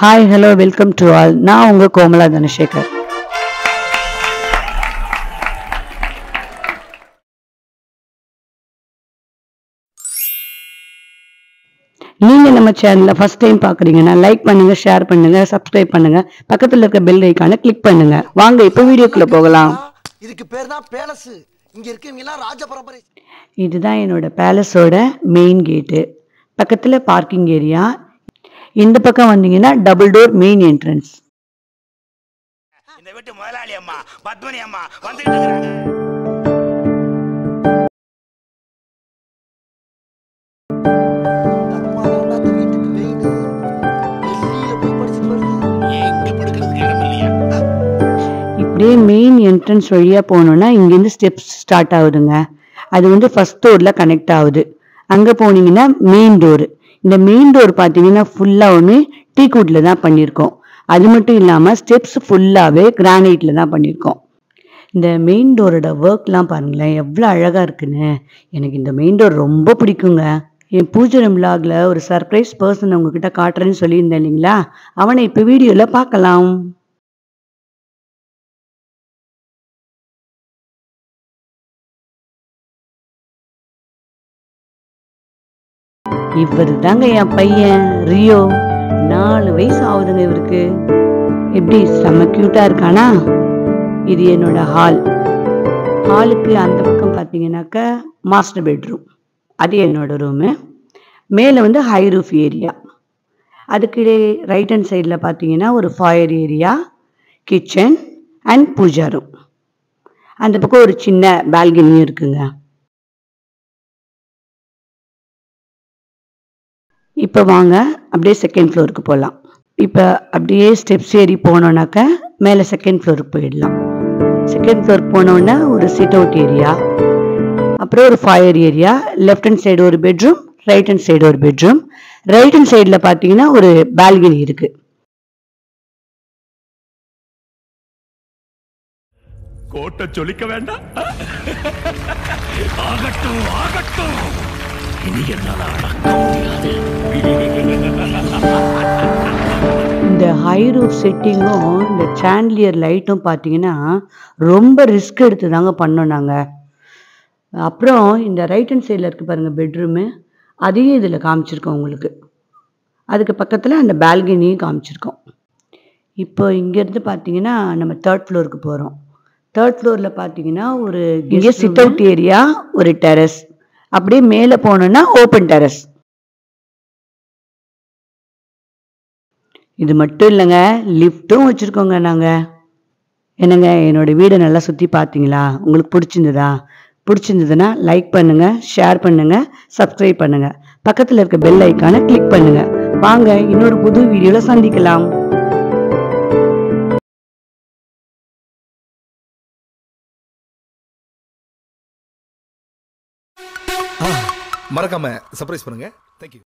hi hello welcome to all நான் உங்க கோமலா தனசேகர் நீங்க நம்ம சேனல்ல ஃபர்ஸ்ட் டைம் பாக்குறீங்கன்னா லைக் பண்ணுங்க ஷேர் பண்ணுங்க சப்ஸ்கிரைப் பண்ணுங்க பக்கத்துல இருக்க பெல் ஐக்கானை கிளிக் பண்ணுங்க வாங்க இப்போ வீடியோக்குள்ள போகலாம் இதுக்கு பேர் தான் பேலஸ் இங்க இருக்கவங்க எல்லாம் ராஜ பரம்பரை இதுதான் என்னோட பேலஸோட மெயின் கேட்டு பக்கத்துல பார்க்கிங் ஏரியா இந்த பக்கம் வந்தீங்கன்னா டபுள் டோர் மெயின் என்ட்ரன்ஸ் இந்த வீட்டு முதலாளி அம்மா பத்மினி அம்மா வந்துகிட்டு இருக்கிறாங்க அம்மா தான்டா இந்த வீட்டுக்கு மெயின் டெல்லியில போய் படிச்சுட்டு வருது எங்க படுக்கிறதுக்கு இடம் இல்லையா இப்படியே மெயின் என்ட்ரன்ஸ் வழியா போனோம்னா இங்கேருந்து ஸ்டெப்ஸ் ஸ்டார்ட் ஆகுதுங்க அது வந்து ஃபர்ஸ்ட் டோர்ல கனெக்ட் ஆகுது அங்க போனீங்கன்னா மெயின் டோர் இந்த மெயின் டோர் பார்த்தீங்கன்னா ஃபுல்லாவுமே டீ தான் பண்ணியிருக்கோம் அது மட்டும் இல்லாம ஸ்டெப்ஸ் ஃபுல்லாவே கிரானைட்ல தான் பண்ணியிருக்கோம் இந்த மெயின் டோரோட ஒர்க்லாம் பாருங்களேன் எவ்வளோ அழகா இருக்குன்னு எனக்கு இந்த மெயின் டோர் ரொம்ப பிடிக்குங்க என் பூஜரம் விலாக்ல ஒரு சர்ப்ரைஸ் பர்சன் உங்ககிட்ட காட்டுறேன்னு சொல்லியிருந்தேன் இல்லைங்களா அவனை இப்போ வீடியோல பார்க்கலாம் இவரு தாங்க என் பையன் ரியோ நாலு வயசு ஆகுதுங்க இவருக்கு எப்படி செம்ம கியூட்டா இருக்கானா இது என்னோட ஹால் ஹாலுக்கு அந்த பக்கம் பார்த்தீங்கன்னாக்க மாஸ்டர் பெட்ரூம் அது என்னோட ரூமு மேலே வந்து ஹை ரூஃப் ஏரியா அதுக்கு ரைட் ஹேண்ட் சைடில் பார்த்தீங்கன்னா ஒரு fire area kitchen and puja room அந்த பக்கம் ஒரு சின்ன பால்கனியும் இருக்குங்க இப்போ வாங்க அப்படியே செகண்ட் ஃப்ளோருக்கு போகலாம் இப்போ அப்படியே ஸ்டெப்ஸ் ஏறி போனோன்னாக்க மேலே செகண்ட் ஃப்ளோருக்கு போயிடலாம் செகண்ட் ஃப்ளோருக்கு போனோன்னா ஒரு சிட் அவுட் ஏரியா அப்புறம் ஒரு fire area left hand side ஒரு பெட்ரூம் ரைட் ஹேண்ட் சைடு ஒரு பெட்ரூம் ரைட் ஹேண்ட் சைடில் பார்த்தீங்கன்னா ஒரு பால்கனி இருக்கு கோட்டை சொல்லிக்க வேண்டாம் ஆகட்டும் ஆகட்டும் இனி என்னால அடக்க முடியாது இந்த ஹை ரூஃப் செட்டிங்கும் இந்த சாண்ட்லியர் லைட்டும் பார்த்தீங்கன்னா ரொம்ப ரிஸ்க் எடுத்து தாங்க பண்ணோம் நாங்கள் அப்புறம் இந்த ரைட் ஹேண்ட் சைடில் இருக்கு பாருங்கள் பெட்ரூமு அதையும் இதில் காமிச்சிருக்கோம் உங்களுக்கு அதுக்கு பக்கத்தில் அந்த பால்கனியும் காமிச்சிருக்கோம் இப்போ இங்கேருந்து பார்த்தீங்கன்னா நம்ம தேர்ட் ஃப்ளோருக்கு போகிறோம் தேர்ட் ஃப்ளோரில் பார்த்தீங்கன்னா ஒரு இங்கே சிட் அவுட் ஏரியா ஒரு டெரஸ் அப்படியே மேலே போனோன்னா ஓப்பன் டெரஸ் இது மட்டும் இல்லைங்க லிஃப்ட்டும் வச்சுருக்கோங்க நாங்கள் என்னங்க என்னோட வீடை நல்லா சுற்றி பார்த்தீங்களா உங்களுக்கு பிடிச்சிருந்ததா பிடிச்சிருந்ததுன்னா லைக் பண்ணுங்க ஷேர் பண்ணுங்க சப்ஸ்கிரைப் பண்ணுங்க பக்கத்தில் இருக்க பெல் ஐக்கானை கிளிக் பண்ணுங்க வாங்க இன்னொரு புது வீடியோவில் சந்திக்கலாம் மறக்காம சர்ப்ரைஸ் பண்ணுங்க தேங்க்யூ